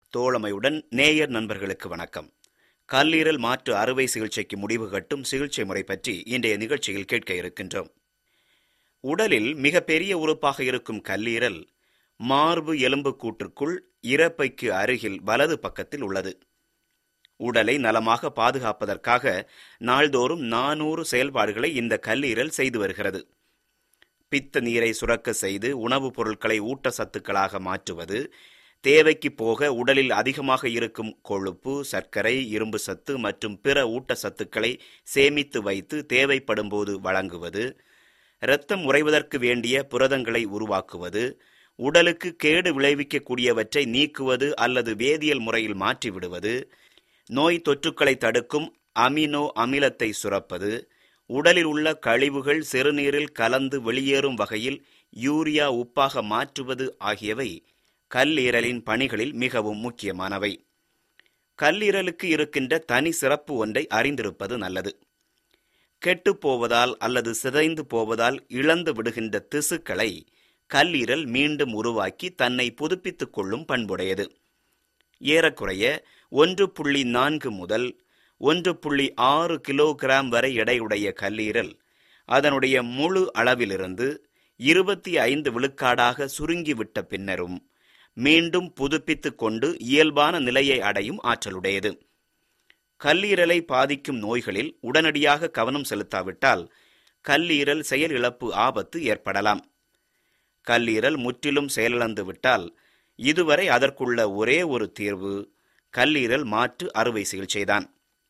தோழமையுடன் நேயர் நண்பர்களுக்கு வணக்கம் கல்லீரல் மாற்று அறுவை சிகிச்சைக்கு முடிவு கட்டும் சிகிச்சை முறை பற்றி இன்றைய நிகழ்ச்சியில் கேட்க இருக்கின்றோம் உடலில் மிக பெரிய உறுப்பாக இருக்கும் கல்லீரல் மார்பு எலும்புக்கூட்டிற்குள் இறப்பைக்கு அருகில் வலது பக்கத்தில் உள்ளது உடலை நலமாக பாதுகாப்பதற்காக நாள்தோறும் நானூறு செயல்பாடுகளை இந்த கல்லீரல் செய்து வருகிறது பித்த நீரை சுரக்க செய்து உணவுப் பொருட்களை ஊட்டச்சத்துக்களாக மாற்றுவது தேவைக்கு போக உடலில் அதிகமாக இருக்கும் கொழுப்பு சர்க்கரை இரும்பு சத்து மற்றும் பிற ஊட்டச்சத்துக்களை சேமித்து வைத்து தேவைப்படும் போது வழங்குவது இரத்தம் உறைவதற்கு வேண்டிய புரதங்களை உருவாக்குவது உடலுக்கு கேடு விளைவிக்கக்கூடியவற்றை நீக்குவது அல்லது வேதியியல் முறையில் மாற்றிவிடுவது நோய் தொற்றுக்களை தடுக்கும் அமினோ அமிலத்தை சுரப்பது உடலில் உள்ள கழிவுகள் சிறுநீரில் கலந்து வெளியேறும் வகையில் யூரியா உப்பாக மாற்றுவது ஆகியவை கல்லீரலின் பணிகளில் மிகவும் முக்கியமானவை கல்லீரலுக்கு இருக்கின்ற தனி சிறப்பு ஒன்றை அறிந்திருப்பது நல்லது கெட்டுப் போவதால் அல்லது சிதைந்து போவதால் இழந்து விடுகின்ற திசுக்களை கல்லீரல் மீண்டும் உருவாக்கி தன்னை புதுப்பித்துக் கொள்ளும் பண்புடையது ஏறக்குறைய ஒன்று புள்ளி நான்கு முதல் ஒன்று புள்ளி ஆறு கிலோகிராம் வரை எடையுடைய கல்லீரல் அதனுடைய முழு அளவிலிருந்து இருபத்தி ஐந்து விழுக்காடாக சுருங்கிவிட்ட பின்னரும் மீண்டும் புதுப்பித்துக் கொண்டு இயல்பான நிலையை அடையும் ஆற்றலுடையது கல்லீரலை பாதிக்கும் நோய்களில் உடனடியாக கவனம் செலுத்தாவிட்டால் கல்லீரல் செயலிழப்பு ஆபத்து ஏற்படலாம் கல்லீரல் முற்றிலும் செயலிழந்து விட்டால் இதுவரை அதற்குள்ள ஒரே ஒரு தீர்வு கல்லீரல் மாற்று அறுவை சிகிச்சைதான்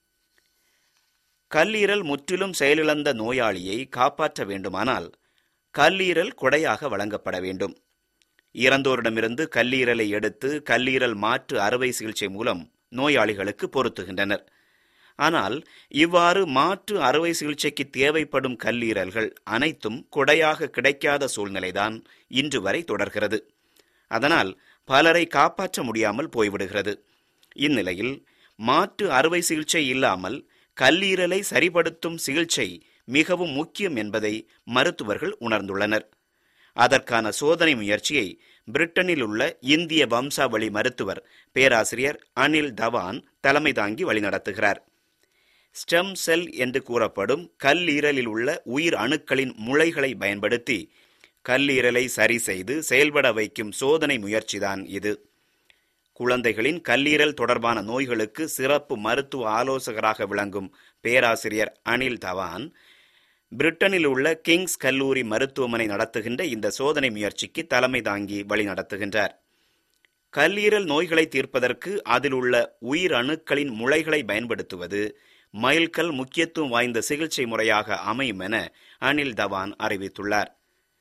கல்லீரல் முற்றிலும் செயலிழந்த நோயாளியை காப்பாற்ற வேண்டுமானால் கல்லீரல் கொடையாக வழங்கப்பட வேண்டும் இறந்தோரிடமிருந்து கல்லீரலை எடுத்து கல்லீரல் மாற்று அறுவை சிகிச்சை மூலம் நோயாளிகளுக்கு பொருத்துகின்றனர் ஆனால் இவ்வாறு மாற்று அறுவை சிகிச்சைக்கு தேவைப்படும் கல்லீரல்கள் அனைத்தும் கொடையாக கிடைக்காத சூழ்நிலைதான் இன்று வரை தொடர்கிறது அதனால் பலரை காப்பாற்ற முடியாமல் போய்விடுகிறது இந்நிலையில் மாற்று அறுவை சிகிச்சை இல்லாமல் கல்லீரலை சரிப்படுத்தும் சிகிச்சை மிகவும் முக்கியம் என்பதை மருத்துவர்கள் உணர்ந்துள்ளனர் அதற்கான சோதனை முயற்சியை பிரிட்டனில் உள்ள இந்திய வம்சாவளி மருத்துவர் பேராசிரியர் அனில் தவான் தலைமை தாங்கி வழிநடத்துகிறார் ஸ்டெம் செல் என்று கூறப்படும் கல்லீரலில் உள்ள உயிர் அணுக்களின் முளைகளை பயன்படுத்தி கல்லீரலை சரி செய்து செயல்பட வைக்கும் சோதனை முயற்சிதான் இது குழந்தைகளின் கல்லீரல் தொடர்பான நோய்களுக்கு சிறப்பு மருத்துவ ஆலோசகராக விளங்கும் பேராசிரியர் அனில் தவான் பிரிட்டனில் உள்ள கிங்ஸ் கல்லூரி மருத்துவமனை நடத்துகின்ற இந்த சோதனை முயற்சிக்கு தலைமை தாங்கி வழிநடத்துகின்றார் கல்லீரல் நோய்களை தீர்ப்பதற்கு அதில் உள்ள உயிர் அணுக்களின் முளைகளை பயன்படுத்துவது மைல்கல் முக்கியத்துவம் வாய்ந்த சிகிச்சை முறையாக அமையும் என அனில் தவான் அறிவித்துள்ளார்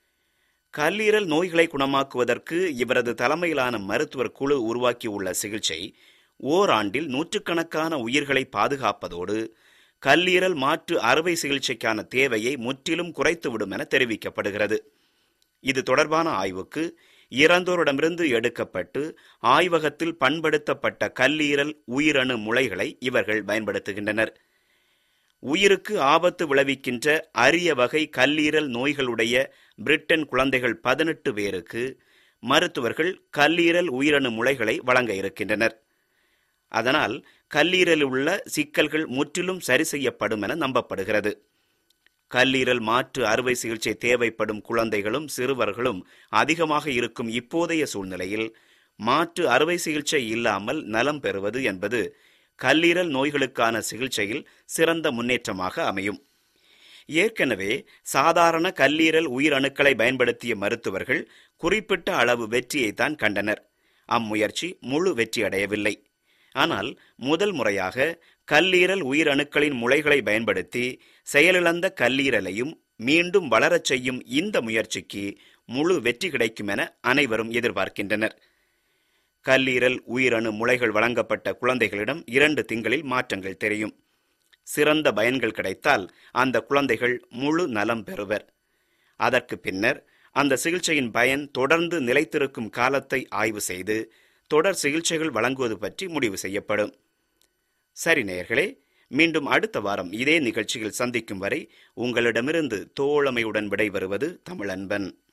கல்லீரல் நோய்களை குணமாக்குவதற்கு இவரது தலைமையிலான மருத்துவர் குழு உருவாக்கியுள்ள சிகிச்சை ஓராண்டில் நூற்றுக்கணக்கான உயிர்களை பாதுகாப்பதோடு கல்லீரல் மாற்று அறுவை சிகிச்சைக்கான தேவையை முற்றிலும் குறைத்துவிடும் என தெரிவிக்கப்படுகிறது இது தொடர்பான ஆய்வுக்கு இறந்தோரிடமிருந்து எடுக்கப்பட்டு ஆய்வகத்தில் பண்படுத்தப்பட்ட கல்லீரல் உயிரணு முளைகளை இவர்கள் பயன்படுத்துகின்றனர் உயிருக்கு ஆபத்து விளைவிக்கின்ற அரிய வகை கல்லீரல் நோய்களுடைய பிரிட்டன் குழந்தைகள் பதினெட்டு பேருக்கு மருத்துவர்கள் கல்லீரல் உயிரணு முளைகளை வழங்க இருக்கின்றனர் அதனால் கல்லீரலில் உள்ள சிக்கல்கள் முற்றிலும் சரி செய்யப்படும் என நம்பப்படுகிறது கல்லீரல் மாற்று அறுவை சிகிச்சை தேவைப்படும் குழந்தைகளும் சிறுவர்களும் அதிகமாக இருக்கும் இப்போதைய சூழ்நிலையில் மாற்று அறுவை சிகிச்சை இல்லாமல் நலம் பெறுவது என்பது கல்லீரல் நோய்களுக்கான சிகிச்சையில் சிறந்த முன்னேற்றமாக அமையும் ஏற்கனவே சாதாரண கல்லீரல் உயிரணுக்களை பயன்படுத்திய மருத்துவர்கள் குறிப்பிட்ட அளவு வெற்றியைத்தான் கண்டனர் அம்முயற்சி முழு வெற்றியடையவில்லை ஆனால் முதல் முறையாக கல்லீரல் உயிரணுக்களின் முளைகளை பயன்படுத்தி செயலிழந்த கல்லீரலையும் மீண்டும் வளரச் செய்யும் இந்த முயற்சிக்கு முழு வெற்றி கிடைக்கும் என அனைவரும் எதிர்பார்க்கின்றனர் கல்லீரல் உயிரணு முளைகள் வழங்கப்பட்ட குழந்தைகளிடம் இரண்டு திங்களில் மாற்றங்கள் தெரியும் சிறந்த பயன்கள் கிடைத்தால் அந்த குழந்தைகள் முழு நலம் பெறுவர் அதற்கு பின்னர் அந்த சிகிச்சையின் பயன் தொடர்ந்து நிலைத்திருக்கும் காலத்தை ஆய்வு செய்து தொடர் சிகிச்சைகள் வழங்குவது பற்றி முடிவு செய்யப்படும் சரி நேயர்களே மீண்டும் அடுத்த வாரம் இதே நிகழ்ச்சியில் சந்திக்கும் வரை உங்களிடமிருந்து தோழமையுடன் விடைபெறுவது தமிழன்பன்